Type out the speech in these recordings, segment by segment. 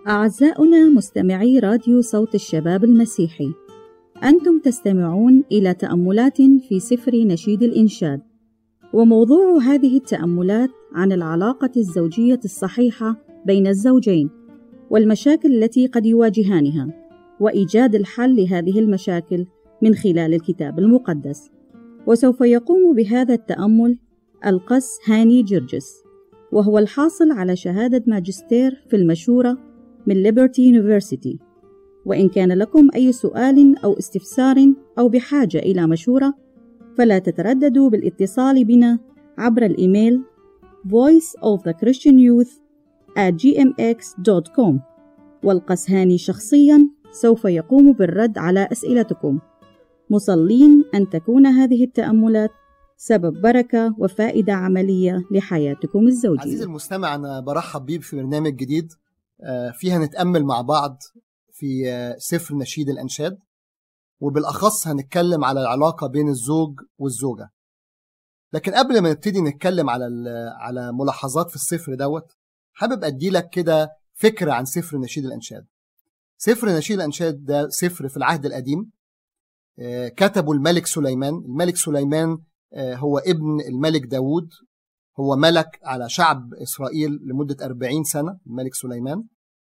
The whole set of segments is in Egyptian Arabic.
أعزاؤنا مستمعي راديو صوت الشباب المسيحي أنتم تستمعون إلى تأملات في سفر نشيد الإنشاد وموضوع هذه التأملات عن العلاقة الزوجية الصحيحة بين الزوجين والمشاكل التي قد يواجهانها وإيجاد الحل لهذه المشاكل من خلال الكتاب المقدس وسوف يقوم بهذا التأمل القس هاني جرجس وهو الحاصل على شهادة ماجستير في المشورة من ليبرتي يونيفرسيتي وإن كان لكم أي سؤال أو استفسار أو بحاجة إلى مشورة فلا تترددوا بالاتصال بنا عبر الإيميل voice of the Christian youth at gmx.com والقس هاني شخصيا سوف يقوم بالرد على أسئلتكم مصلين أن تكون هذه التأملات سبب بركة وفائدة عملية لحياتكم الزوجية عزيزي المستمع أنا برحب بيك في برنامج جديد فيها نتأمل مع بعض في سفر نشيد الأنشاد وبالأخص هنتكلم على العلاقة بين الزوج والزوجة لكن قبل ما نبتدي نتكلم على على ملاحظات في السفر دوت حابب أدي لك كده فكرة عن سفر نشيد الأنشاد سفر نشيد الأنشاد ده سفر في العهد القديم كتبه الملك سليمان الملك سليمان هو ابن الملك داود هو ملك على شعب إسرائيل لمدة 40 سنة الملك سليمان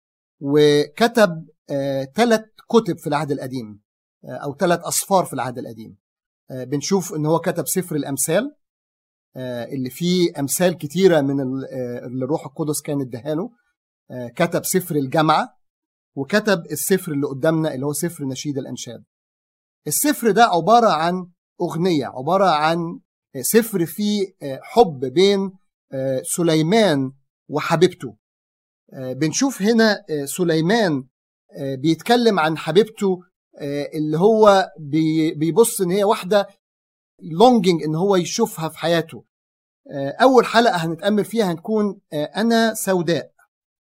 وكتب ثلاث كتب في العهد القديم أو ثلاث أصفار في العهد القديم بنشوف إن هو كتب سفر الأمثال اللي فيه أمثال كتيرة من اللي الروح القدس كان اداها كتب سفر الجامعة وكتب السفر اللي قدامنا اللي هو سفر نشيد الأنشاد السفر ده عبارة عن أغنية عبارة عن سفر فيه حب بين سليمان وحبيبته بنشوف هنا سليمان بيتكلم عن حبيبته اللي هو بيبص ان هي واحده لونجينج ان هو يشوفها في حياته اول حلقه هنتامل فيها هنكون انا سوداء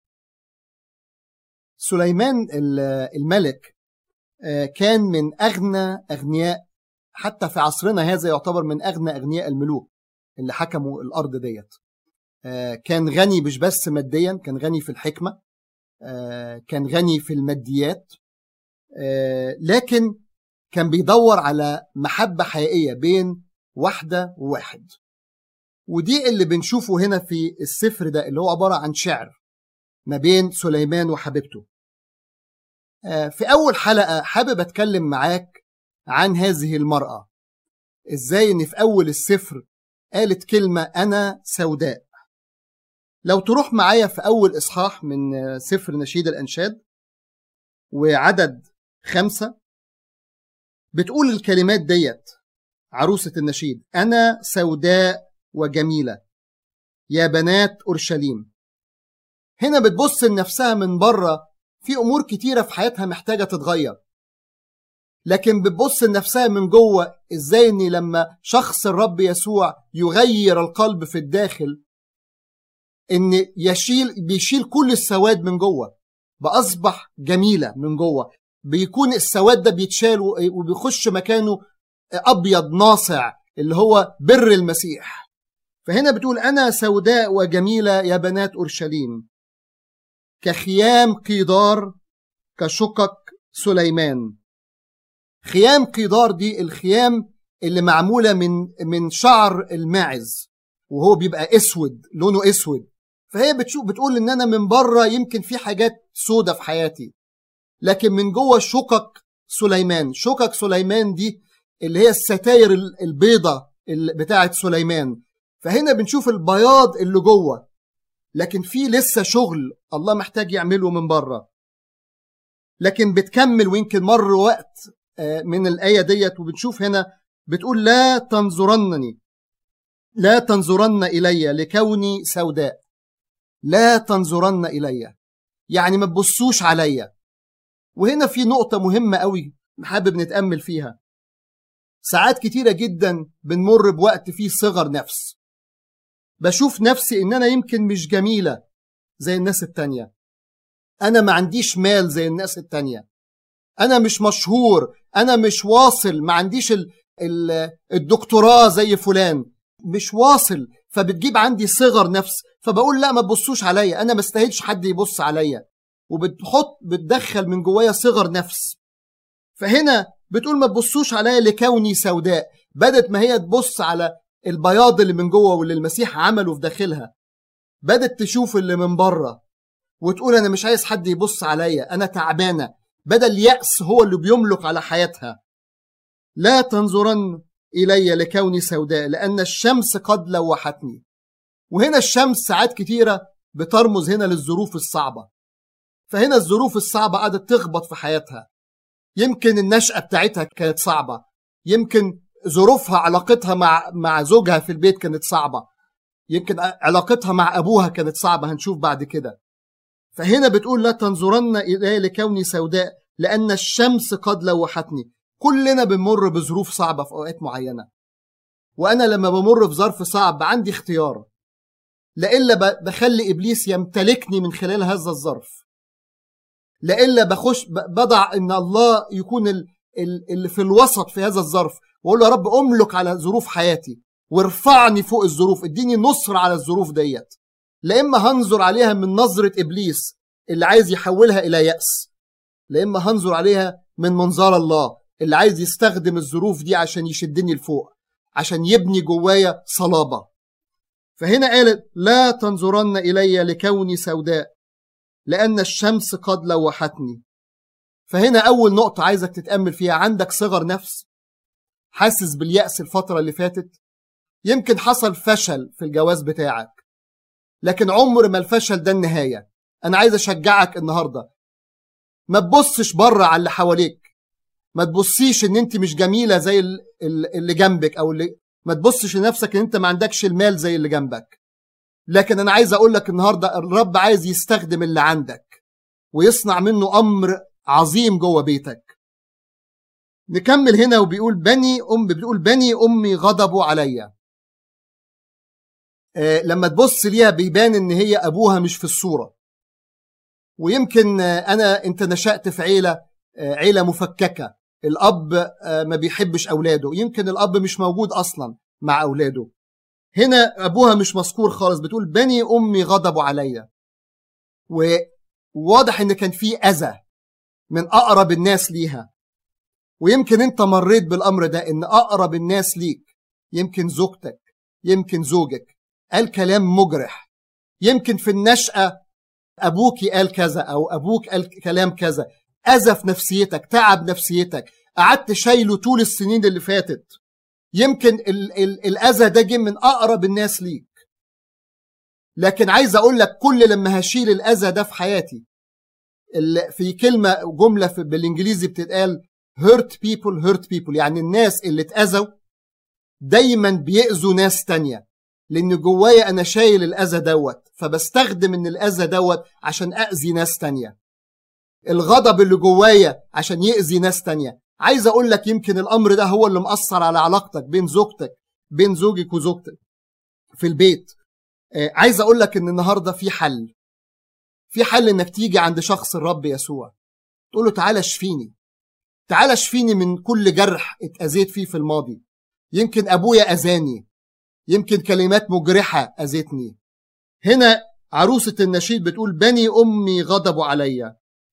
سليمان الملك كان من اغنى اغنياء حتى في عصرنا هذا يعتبر من اغنى اغنياء الملوك اللي حكموا الارض ديت كان غني مش بس ماديا كان غني في الحكمه كان غني في الماديات لكن كان بيدور على محبه حقيقيه بين واحده وواحد ودي اللي بنشوفه هنا في السفر ده اللي هو عباره عن شعر ما بين سليمان وحبيبته في اول حلقه حابب اتكلم معاك عن هذه المراه ازاي ان في اول السفر قالت كلمه انا سوداء لو تروح معايا في أول إصحاح من سفر نشيد الأنشاد وعدد خمسة بتقول الكلمات ديت عروسة النشيد أنا سوداء وجميلة يا بنات أورشليم هنا بتبص لنفسها من بره في أمور كتيرة في حياتها محتاجة تتغير لكن بتبص لنفسها من جوه ازاي ان لما شخص الرب يسوع يغير القلب في الداخل ان يشيل بيشيل كل السواد من جوه باصبح جميله من جوه بيكون السواد ده بيتشال وبيخش مكانه ابيض ناصع اللي هو بر المسيح فهنا بتقول انا سوداء وجميله يا بنات اورشليم كخيام قيدار كشقق سليمان خيام قيدار دي الخيام اللي معموله من من شعر الماعز وهو بيبقى اسود لونه اسود فهي بتشوف بتقول ان انا من بره يمكن في حاجات سودة في حياتي لكن من جوه شقق سليمان شقق سليمان دي اللي هي الستاير البيضة بتاعه سليمان فهنا بنشوف البياض اللي جوه لكن في لسه شغل الله محتاج يعمله من بره لكن بتكمل ويمكن مر وقت من الآية ديت وبنشوف هنا بتقول لا تنظرنني لا تنظرن إلي لكوني سوداء لا تنظرن إلي يعني ما تبصوش عليا وهنا في نقطة مهمة قوي حابب نتأمل فيها ساعات كتيرة جدا بنمر بوقت فيه صغر نفس بشوف نفسي إن أنا يمكن مش جميلة زي الناس التانية أنا ما عنديش مال زي الناس التانية أنا مش مشهور أنا مش واصل ما عنديش ال ال الدكتوراه زي فلان مش واصل فبتجيب عندي صغر نفس فبقول لا ما تبصوش عليا انا ما استاهلش حد يبص عليا وبتحط بتدخل من جوايا صغر نفس فهنا بتقول ما تبصوش عليا لكوني سوداء بدت ما هي تبص على البياض اللي من جوه واللي المسيح عمله في داخلها بدت تشوف اللي من بره وتقول انا مش عايز حد يبص عليا انا تعبانه بدا اليأس هو اللي بيملك على حياتها لا تنظرن الي لكوني سوداء لان الشمس قد لوحتني وهنا الشمس ساعات كتيره بترمز هنا للظروف الصعبه فهنا الظروف الصعبه قعدت تخبط في حياتها يمكن النشأة بتاعتها كانت صعبة يمكن ظروفها علاقتها مع مع زوجها في البيت كانت صعبة يمكن علاقتها مع أبوها كانت صعبة هنشوف بعد كده فهنا بتقول لا تنظرن إلي لكوني سوداء لأن الشمس قد لوحتني كلنا بنمر بظروف صعبة في أوقات معينة وأنا لما بمر في ظرف صعب عندي اختيار لإلا بخلي إبليس يمتلكني من خلال هذا الظرف لإلا بخش بضع إن الله يكون اللي في الوسط في هذا الظرف وأقول له يا رب أملك على ظروف حياتي وارفعني فوق الظروف اديني نصر على الظروف ديت لا إما هنظر عليها من نظرة إبليس اللي عايز يحولها إلى يأس لا إما هنظر عليها من منظار الله اللي عايز يستخدم الظروف دي عشان يشدني لفوق عشان يبني جوايا صلابة فهنا قالت لا تنظرن إلي لكوني سوداء لأن الشمس قد لوحتني فهنا أول نقطة عايزك تتأمل فيها عندك صغر نفس حاسس باليأس الفترة اللي فاتت يمكن حصل فشل في الجواز بتاعك لكن عمر ما الفشل ده النهاية أنا عايز أشجعك النهاردة ما تبصش بره على اللي حواليك ما تبصيش ان انت مش جميله زي اللي جنبك او اللي ما تبصش لنفسك ان انت ما عندكش المال زي اللي جنبك لكن انا عايز اقول لك النهارده الرب عايز يستخدم اللي عندك ويصنع منه امر عظيم جوه بيتك نكمل هنا وبيقول بني ام بتقول بني امي غضبوا عليا آه لما تبص ليها بيبان ان هي ابوها مش في الصوره ويمكن آه انا انت نشأت في عيله آه عيله مفككه الاب آه ما بيحبش اولاده يمكن الاب مش موجود اصلا مع اولاده هنا ابوها مش مذكور خالص بتقول بني امي غضبوا عليا وواضح ان كان في اذى من اقرب الناس ليها ويمكن انت مريت بالامر ده ان اقرب الناس ليك يمكن زوجتك يمكن زوجك قال كلام مجرح يمكن في النشأة أبوكي قال كذا أو أبوك قال كلام كذا أذى في نفسيتك تعب نفسيتك قعدت شايله طول السنين اللي فاتت يمكن ال ال الأذى ده جه من أقرب الناس ليك لكن عايز أقول لك كل لما هشيل الأذى ده في حياتي في كلمة جملة في بالإنجليزي بتتقال hurt people hurt people يعني الناس اللي اتأذوا دايما بيأذوا ناس تانية لأن جوايا أنا شايل الأذى دوت فبستخدم إن الأذى دوت عشان أذي ناس تانية الغضب اللي جوايا عشان يأذي ناس تانية عايز أقول لك يمكن الأمر ده هو اللي مأثر على علاقتك بين زوجتك بين زوجك وزوجتك في البيت آه عايز أقول لك إن النهاردة في حل في حل إنك تيجي عند شخص الرب يسوع تقول له تعالى اشفيني تعالى اشفيني من كل جرح اتأذيت فيه في الماضي يمكن أبويا أذاني يمكن كلمات مجرحة أذتني هنا عروسة النشيد بتقول بني أمي غضبوا عليا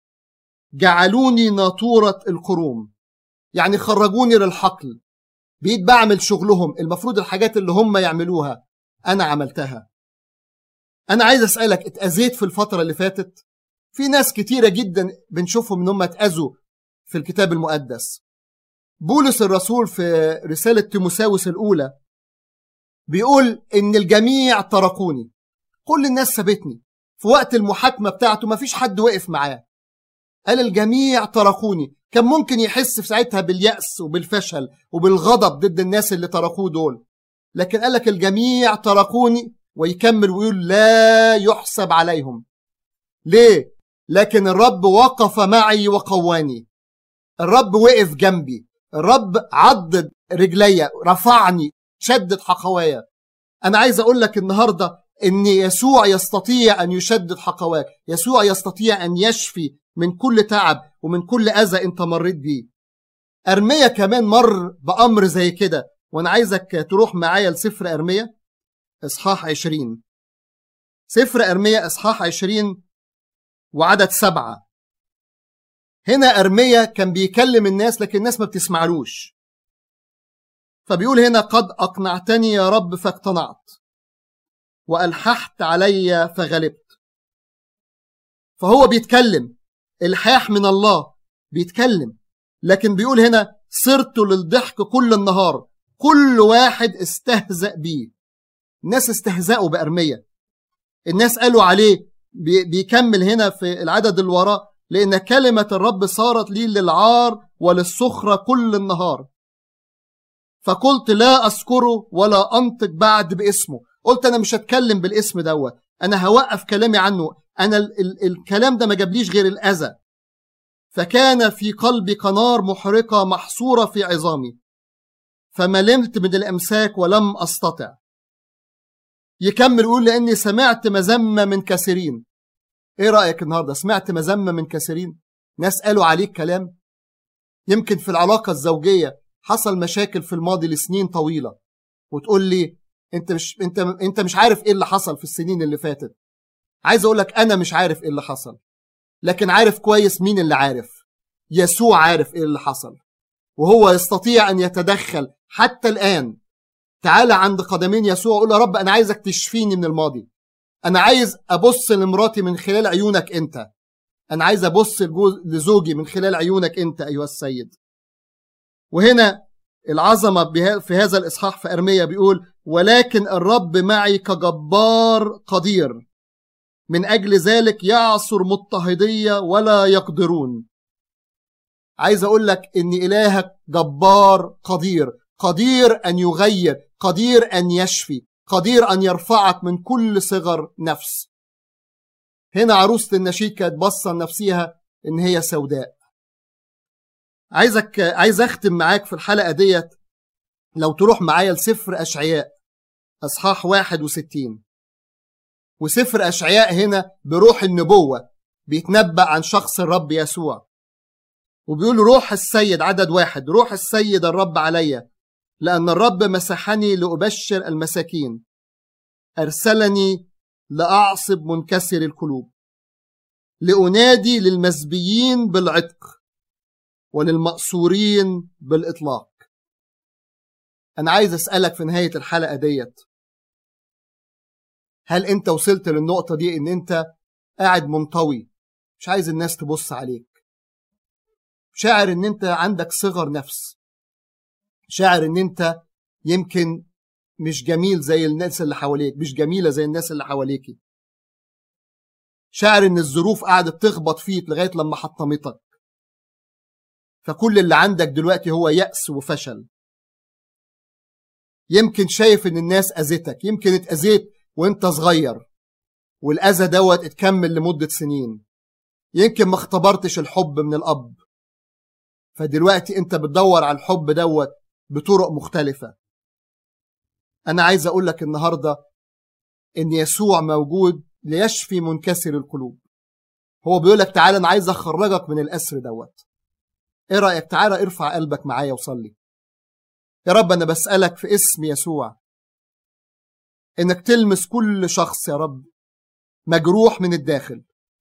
جعلوني ناطورة القروم يعني خرجوني للحقل بقيت بعمل شغلهم المفروض الحاجات اللي هم يعملوها أنا عملتها أنا عايز أسألك اتأذيت في الفترة اللي فاتت في ناس كتيرة جدا بنشوفهم إن هم اتأذوا في الكتاب المقدس بولس الرسول في رسالة تيموساوس الأولى بيقول إن الجميع تركوني كل الناس سابتني في وقت المحاكمة بتاعته مفيش حد وقف معاه قال الجميع تركوني كان ممكن يحس في ساعتها باليأس وبالفشل وبالغضب ضد الناس اللي تركوه دول لكن قال لك الجميع تركوني ويكمل ويقول لا يحسب عليهم ليه؟ لكن الرب وقف معي وقواني الرب وقف جنبي الرب عضد رجليا رفعني شدد حقوايا انا عايز اقول لك النهارده ان يسوع يستطيع ان يشدد حقواك يسوع يستطيع ان يشفي من كل تعب ومن كل اذى انت مريت بيه ارميا كمان مر بامر زي كده وانا عايزك تروح معايا لسفر ارميا اصحاح 20 سفر ارميا اصحاح 20 وعدد سبعة هنا أرمية كان بيكلم الناس لكن الناس ما بتسمعلوش فبيقول هنا قد أقنعتني يا رب فاقتنعت وألححت علي فغلبت فهو بيتكلم الحاح من الله بيتكلم لكن بيقول هنا صرت للضحك كل النهار كل واحد استهزأ بيه الناس استهزأوا بأرمية الناس قالوا عليه بيكمل هنا في العدد اللي وراه لأن كلمة الرب صارت لي للعار وللسخرة كل النهار فقلت لا أذكره ولا أنطق بعد باسمه قلت أنا مش هتكلم بالاسم دوت أنا هوقف كلامي عنه أنا ال ال الكلام ده ما جابليش غير الأذى فكان في قلبي قنار محرقة محصورة في عظامي فملمت من الأمساك ولم أستطع يكمل يقول لأني سمعت مذمة من كثيرين إيه رأيك النهاردة سمعت مذمة من كثيرين ناس قالوا عليك كلام يمكن في العلاقة الزوجية حصل مشاكل في الماضي لسنين طويلة وتقول لي انت مش انت انت مش عارف ايه اللي حصل في السنين اللي فاتت عايز اقول لك انا مش عارف ايه اللي حصل لكن عارف كويس مين اللي عارف يسوع عارف ايه اللي حصل وهو يستطيع ان يتدخل حتى الان تعالى عند قدمين يسوع قول يا رب انا عايزك تشفيني من الماضي انا عايز ابص لمراتي من خلال عيونك انت انا عايز ابص لزوجي من خلال عيونك انت ايها السيد وهنا العظمه في هذا الاصحاح في ارميا بيقول ولكن الرب معي كجبار قدير من اجل ذلك يعصر مضطهديه ولا يقدرون عايز اقول لك ان الهك جبار قدير قدير ان يغير قدير ان يشفي قدير ان يرفعك من كل صغر نفس هنا عروسه النشيد كانت باصه لنفسها ان هي سوداء عايزك عايز اختم معاك في الحلقه ديت لو تروح معايا لسفر اشعياء اصحاح 61 وسفر اشعياء هنا بروح النبوه بيتنبأ عن شخص الرب يسوع وبيقول روح السيد عدد واحد روح السيد الرب عليا لأن الرب مسحني لأبشر المساكين أرسلني لأعصب منكسر القلوب لأنادي للمزبيين بالعتق وللمأسورين بالإطلاق أنا عايز أسألك في نهاية الحلقة ديت هل أنت وصلت للنقطة دي إن أنت قاعد منطوي مش عايز الناس تبص عليك شاعر إن أنت عندك صغر نفس شاعر إن أنت يمكن مش جميل زي الناس اللي حواليك مش جميلة زي الناس اللي حواليكي شاعر إن الظروف قاعدة تخبط فيك لغاية لما حطمتك فكل اللي عندك دلوقتي هو يأس وفشل يمكن شايف ان الناس اذتك يمكن اتأذيت وانت صغير والاذى دوت اتكمل لمدة سنين يمكن ما اختبرتش الحب من الاب فدلوقتي انت بتدور على الحب دوت بطرق مختلفة انا عايز اقول لك النهاردة ان يسوع موجود ليشفي منكسر القلوب هو بيقول لك تعالى انا عايز اخرجك من الاسر دوت ايه رايك تعالى ارفع قلبك معايا وصلي يا رب انا بسالك في اسم يسوع انك تلمس كل شخص يا رب مجروح من الداخل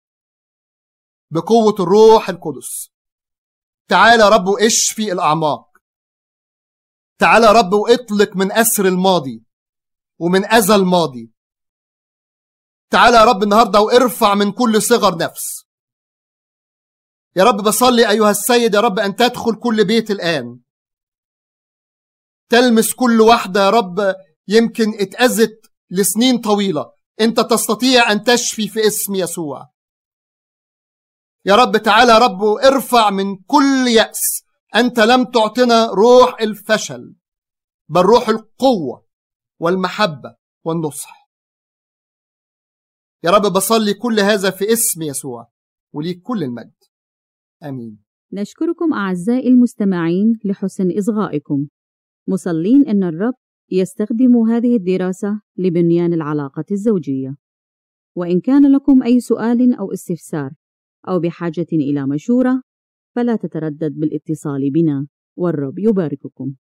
بقوه الروح القدس تعالى يا رب واشفي الاعماق تعالى يا رب واطلق من اسر الماضي ومن اذى الماضي تعالى يا رب النهارده وارفع من كل صغر نفس يا رب بصلي أيها السيد يا رب أن تدخل كل بيت الآن تلمس كل واحدة يا رب يمكن اتأذت لسنين طويلة أنت تستطيع أن تشفي في اسم يسوع يا رب تعالى يا رب ارفع من كل يأس أنت لم تعطنا روح الفشل بل روح القوة والمحبة والنصح يا رب بصلي كل هذا في اسم يسوع وليك كل المجد آمين نشكركم أعزائي المستمعين لحسن إصغائكم مصلين أن الرب يستخدم هذه الدراسة لبنيان العلاقة الزوجية وإن كان لكم أي سؤال أو استفسار أو بحاجة إلى مشورة فلا تتردد بالاتصال بنا والرب يبارككم